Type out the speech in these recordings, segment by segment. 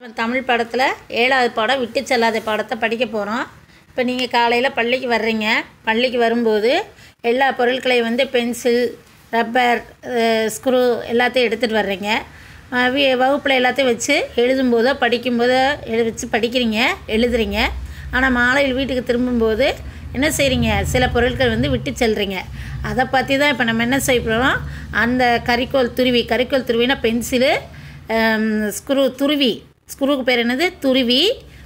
இப்போ தமிழ் பாடத்தில் ஏழாவது பாடம் விட்டு செல்லாத பாடத்தை படிக்க போகிறோம் இப்போ நீங்கள் காலையில் பள்ளிக்கு வர்றீங்க பள்ளிக்கு வரும்போது எல்லா பொருட்களையும் வந்து பென்சில் ரப்பர் ஸ்க்ரூ எல்லாத்தையும் எடுத்துகிட்டு வர்றீங்க அஹ் வி- வகுப்பில் எல்லாத்தையும் வச்சு எழுதும்போதோ படிக்கும்போதோ எழு வச்சு படிக்கிறீங்க எழுதுறீங்க ஆனால் மாலையில் வீட்டுக்கு திரும்பும்போது என்ன செய்கிறீங்க சில பொருட்கள் வந்து விட்டு செல்றீங்க அதை பற்றி தான் இப்போ நம்ம என்ன செய்ய போகிறோம் அந்த கரிக்கோல் துருவி கரிக்கோல் துருவினா பென்சிலு ஸ்க்ரூ துருவி ஸ்க்ரூவுக்கு பேர் என்னது துருவி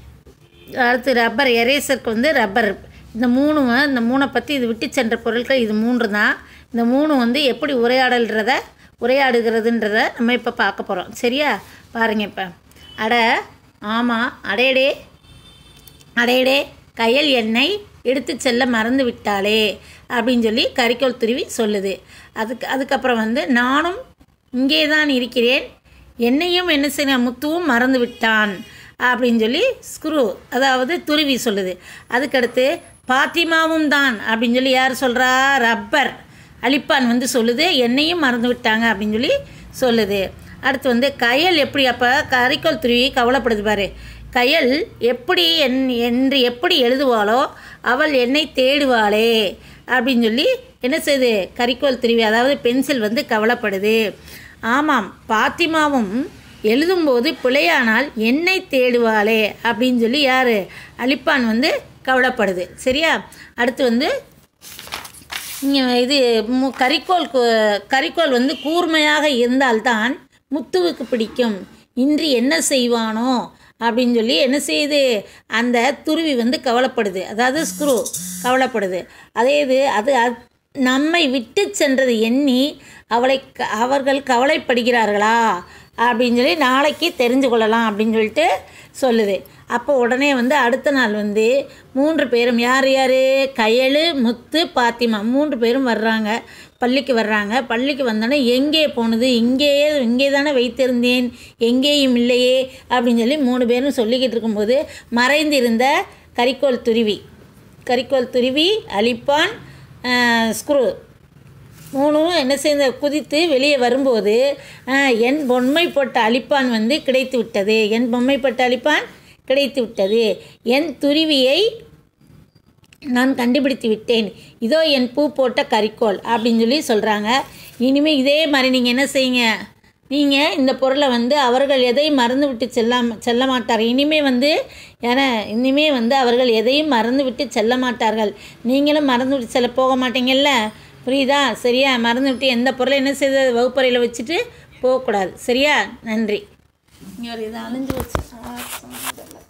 அடுத்து ரப்பர் எரேசருக்கு வந்து ரப்பர் இந்த மூணு இந்த மூணை பற்றி இது விட்டு சென்ற பொருட்கள் இது மூன்று தான் இந்த மூணு வந்து எப்படி உரையாடல்ன்றத உரையாடுகிறதுன்றத நம்ம இப்போ பார்க்க போகிறோம் சரியா பாருங்க இப்போ அட ஆமாம் அடேடே அடேடே கையல் எண்ணெய் எடுத்து செல்ல மறந்து விட்டாளே அப்படின்னு சொல்லி கரிக்கோல் துருவி சொல்லுது அதுக்கு அதுக்கப்புறம் வந்து நானும் இங்கே தான் இருக்கிறேன் என்னையும் என்ன செய்ய முத்துவும் மறந்து விட்டான் அப்படின்னு சொல்லி ஸ்க்ரூ அதாவது துருவி சொல்லுது அதுக்கடுத்து பாத்திமாவும் தான் அப்படின்னு சொல்லி யார் சொல்கிறா ரப்பர் அலிப்பான் வந்து சொல்லுது என்னையும் மறந்து விட்டாங்க அப்படின்னு சொல்லி சொல்லுது அடுத்து வந்து கயல் எப்படி அப்போ கரிக்கோல் துருவி கவலைப்படுது பாரு கயல் எப்படி என் என்று எப்படி எழுதுவாளோ அவள் என்னை தேடுவாளே அப்படின்னு சொல்லி என்ன செய்யுது கரிக்கோல் துருவி அதாவது பென்சில் வந்து கவலைப்படுது ஆமாம் பாத்திமாவும் எழுதும்போது பிழையானால் என்னை தேடுவாளே அப்படின்னு சொல்லி யார் அலிப்பான் வந்து கவலைப்படுது சரியா அடுத்து வந்து இங்கே இது மு கரிக்கோல் கு- கரிக்கோல் வந்து கூர்மையாக இருந்தால்தான் முத்துவுக்கு பிடிக்கும் இன்று என்ன செய்வானோ அப்படின்னு சொல்லி என்ன செய்யுது அந்த துருவி வந்து கவலைப்படுது அதாவது ஸ்க்ரூ கவலைப்படுது அதே இது அது அ- நம்மை விட்டு சென்றது எண்ணி அவளை க- அவர்கள் கவலைப்படுகிறார்களா அப்படின்னு சொல்லி நாளைக்கு தெரிஞ்சு கொள்ளலாம் அப்படின்னு சொல்லிட்டு சொல்லுது அப்போ உடனே வந்து அடுத்த நாள் வந்து மூன்று பேரும் யார் யார் கயலு முத்து பாத்திமா மூன்று பேரும் வர்றாங்க பள்ளிக்கு வர்றாங்க பள்ளிக்கு வந்தோடனே எங்கே போனது இங்கேயே இங்கே தானே வைத்திருந்தேன் எங்கேயும் இல்லையே அப்படின்னு சொல்லி மூணு பேரும் சொல்லிக்கிட்டு இருக்கும்போது மறைந்திருந்த கரிக்கோல் துருவி கரிக்கோல் துருவி அலிப்பான் ஸ்க்ரூ மூணும் என்ன செய்த குதித்து வெளியே வரும்போது ஆஹ், என் பொம்மைப்பட்ட அழிப்பான் வந்து கிடைத்து விட்டது என் பொம்மைப்பட்ட அழிப்பான் கிடைத்து விட்டது என் துருவியை நான் கண்டுபிடித்து விட்டேன் இதோ என் பூ போட்ட கரிக்கோல் அப்படின்னு சொல்லி சொல்கிறாங்க இனிமேல் இதே மாதிரி நீங்கள் என்ன செய்யுங்க நீங்கள் இந்த பொருளை வந்து அவர்கள் எதையும் மறந்து விட்டு செல்லாம செல்ல மாட்டார் இனிமே வந்து ஏன்னா இனிமே வந்து அவர்கள் எதையும் மறந்து விட்டு செல்ல மாட்டார்கள் நீங்களும் மறந்து விட்டு செல்ல போக மாட்டீங்கல்ல புரியுதா சரியா மறந்து விட்டு எந்த பொருளை என்ன செய்த வகுப்பறையில் வச்சுட்டு போகக்கூடாது சரியா நன்றி இங்கே ஒரு இதை அழிஞ்சு வச்சு